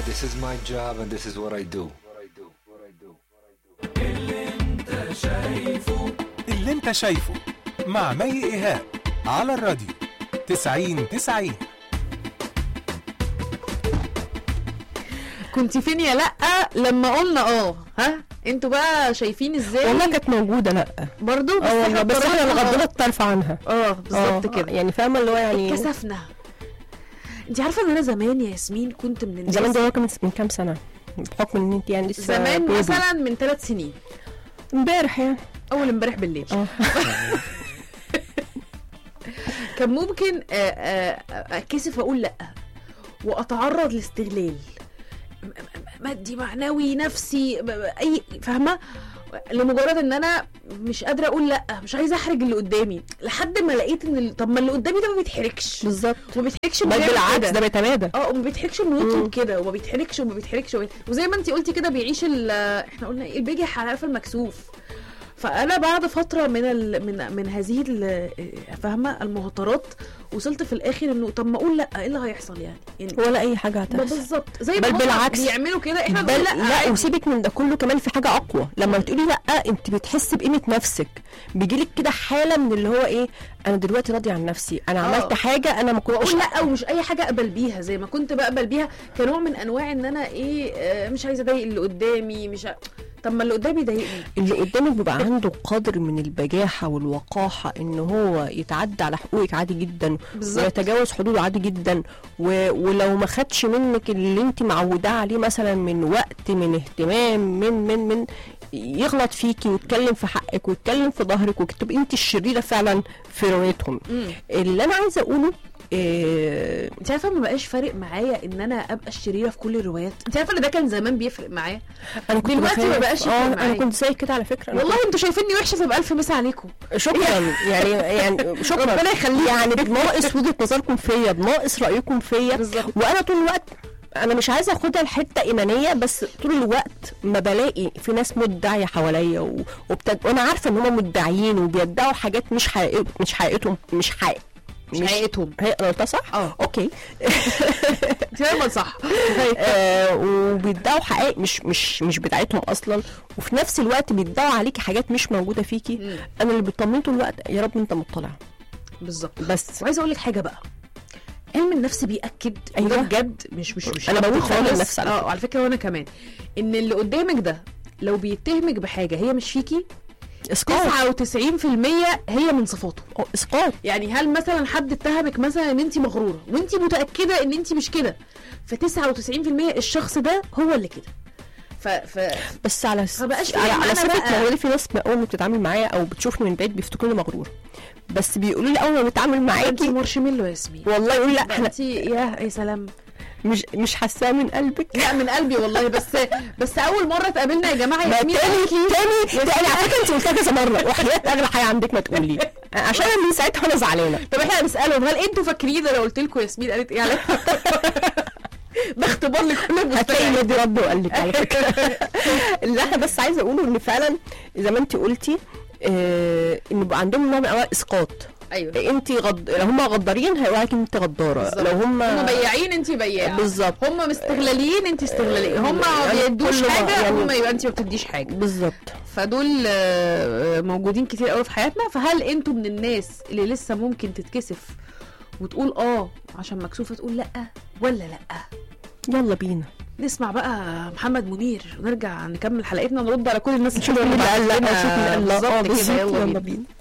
This is my job and this is what I do. اللي انت شايفه مع مي ايهاب على الراديو 90 90 كنت فين يا لا لما قلنا اه ها انتوا بقى شايفين ازاي والله كانت موجوده لا برضو بس اه والله بس احنا اللي قررنا- غضينا الطرف عنها اه بالظبط آه، كده يعني فاهمه اللي هو يعني اتكسفنا انت عارفه ان انا زمان يا ياسمين كنت من الناس زمان ده هو كان من كام سنه بحكم ان انت يعني لسه زمان بيبي. مثلا من ثلاث سنين امبارح يعني اول امبارح بالليل اه كان ممكن آه، آه، اتكسف اقول لا واتعرض لاستغلال م- م- مادي معنوي نفسي ب- ب- اي فاهمه لمجرد ان انا مش قادره اقول لا مش عايزه احرج اللي قدامي لحد ما لقيت ان ال- طب ما اللي قدامي ده ما بيتحرجش بالظبط ما بيتحرجش بل إنه يعمل بالعكس كده. ده بيتمادى اه وما بيتحرجش انه يطلب مم. كده وما بيتحرجش وما بيتحرجش وما بيت- وزي ما انت قلتي كده بيعيش ال احنا قلنا ايه البجح على قفا المكسوف فانا بعد فتره من ال من من هذه ال- فاهمه المهاترات وصلت في الاخر انه طب ما اقول لا ايه اللي هيحصل يعني, يعني ولا اي حاجه ما هتحصل بالظبط زي ما بل هما بالعكس. بيعملوا كده احنا بل نقول لا, لا لا عادي. وسيبك من ده كله كمان في حاجه اقوى لما بتقولي لا انت بتحسي بقيمه نفسك بيجيلك كده حاله من اللي هو ايه انا دلوقتي راضيه عن نفسي انا آه. عملت حاجه انا ما كنتش واقول لا ومش اي حاجه اقبل بيها زي ما كنت بقبل بيها كنوع من انواع ان انا ايه آه، مش عايزه اضايق اللي قدامي مش ع... طب ما اللي قدامي ضايقني اللي قدامك بيبقى عنده قدر من البجاحة والوقاحة ان هو يتعدى على حقوقك عادي جدا بالظبط. ويتجاوز حدوده عادي جدا و... ولو ما خدش منك اللي انت معوداه عليه مثلا من وقت من اهتمام من من من يغلط فيكي ويتكلم في حقك ويتكلم في ظهرك وتبقي انت الشريرة فعلا في روايتهم مم. اللي انا عايزة اقوله إيه انت عارفه ما بقاش فارق معايا ان انا ابقى الشريره في كل الروايات انت عارفه ان ده كان زمان بيفرق معايا انا كنت دلوقتي ما بخاف. بقاش يفرق اه معايا. انا كنت زي كده على فكرة أنا والله انتوا شايفيني وحشه فبقى الف مسا عليكم شكرا يعني يعني شكرا ربنا يخليك. يعني بناقص وجهه نظركم فيا بناقص رايكم فيا بالظبط. وانا طول الوقت انا مش عايزه اخدها لحته ايمانيه بس طول الوقت ما بلاقي في ناس مدعيه حواليا و- وبتد... وانا عارفه ان هم مدعيين وبيدعوا حاجات مش حقيقة مش حقيقتهم مش حقيقة مش حقيقتهم هي انا قلتها صح؟ اه. اوكي انت دايما صح آه وبيدعوا حقائق مش مش مش بتاعتهم اصلا وفي نفس الوقت بيدعوا عليكي حاجات مش موجوده فيكي مم. انا اللي بيطمني طول الوقت يا رب انت مطلع بالظبط بس وعايزه اقول لك حاجه بقى علم النفس بياكد أيوة. أيوة. بجد مش مش مش أنا هبد بقول علم خالص. النفس على اه على فكره وانا كمان ان اللي قدامك ده لو بيتهمك بحاجه هي مش فيكي اسقاط 99% هي من صفاته أو اسقاط يعني هل مثلا حد اتهمك مثلا ان انت مغروره وانت متاكده ان انت مش كده ف 99% الشخص ده هو اللي كده ف ف بس على س... فبقاش في على, علم على أنا صفه بقى. مغرور في ناس اول ما بتتعامل معايا او بتشوفني من بعيد بيفتكروني مغرور بس بيقولوا لي اول ما بتعامل انت معاكي مارشميلو يا ياسمين والله يقول لا ده احنا انت يا يا سلام مش مش حاساه من قلبك لا من قلبي والله بس بس اول مره اتقابلنا يا جماعه ما ياسمين تاني قالت لي تاني تاني على فكره انت قلتها كذا مره وحياه اغلى حاجه عندك ما تقولي عشان انا من ساعتها وانا زعلانه طب احنا هنسالهم هل انتوا فاكرين انا قلت لكم ياسمين قالت ايه على ده اختبار لكل هتلاقي المستمعين النادي رد وقال لك على فكره اللي انا بس عايزه اقوله ان فعلا زي ما انت قلتي آه ان يبقى عندهم نوع من انواع الاسقاط ايوه انت غد... لو هم غدارين هيقولوا عليك انت غداره بالظبط. لو هم هم بياعين انت بياعه بالظبط هم مستغلالين انت استغلاليه هم ما يعني بيدوش كله حاجه يعني- هم يبقى انت ما بتديش حاجه بالظبط فدول آه، موجودين كتير قوي في حياتنا فهل انتوا من الناس اللي لسه ممكن تتكسف وتقول اه عشان مكسوفه تقول لا ولا لا يلا بينا نسمع بقى محمد منير ونرجع نكمل حلقتنا نرد على كل الناس اللي شوف مين اللي قال لا شوف مين قال لا بالظبط اه كده بالظبط يلا يلا بينا بينا